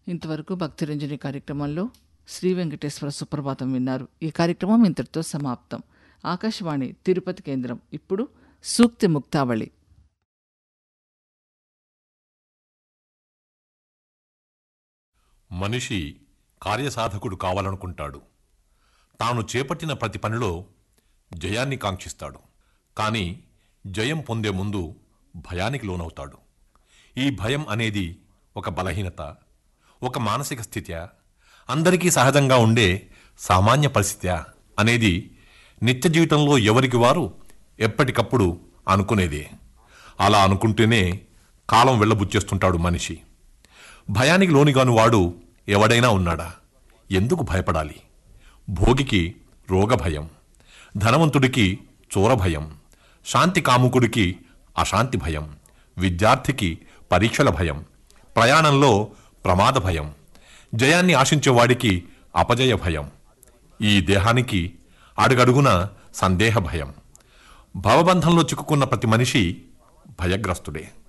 ఇంతవరకు భక్తిరంజని కార్యక్రమంలో శ్రీ వెంకటేశ్వర సుప్రభాతం విన్నారు ఈ కార్యక్రమం ఇంతటితో సమాప్తం ఆకాశవాణి తిరుపతి కేంద్రం ఇప్పుడు సూక్తి ముక్తావళి మనిషి కార్యసాధకుడు కావాలనుకుంటాడు తాను చేపట్టిన ప్రతి పనిలో జయాన్ని కాంక్షిస్తాడు కానీ జయం పొందే ముందు భయానికి లోనవుతాడు ఈ భయం అనేది ఒక బలహీనత ఒక మానసిక స్థితి అందరికీ సహజంగా ఉండే సామాన్య పరిస్థితి అనేది నిత్య జీవితంలో ఎవరికి వారు ఎప్పటికప్పుడు అనుకునేదే అలా అనుకుంటేనే కాలం వెళ్ళబుచ్చేస్తుంటాడు మనిషి భయానికి లోనిగాను వాడు ఎవడైనా ఉన్నాడా ఎందుకు భయపడాలి భోగికి రోగ భయం ధనవంతుడికి చోర భయం శాంతి కాముకుడికి అశాంతి భయం విద్యార్థికి పరీక్షల భయం ప్రయాణంలో ప్రమాద భయం జయాన్ని ఆశించేవాడికి అపజయ భయం ఈ దేహానికి అడుగడుగున సందేహ భయం భవబంధంలో చిక్కుకున్న ప్రతి మనిషి భయగ్రస్తుడే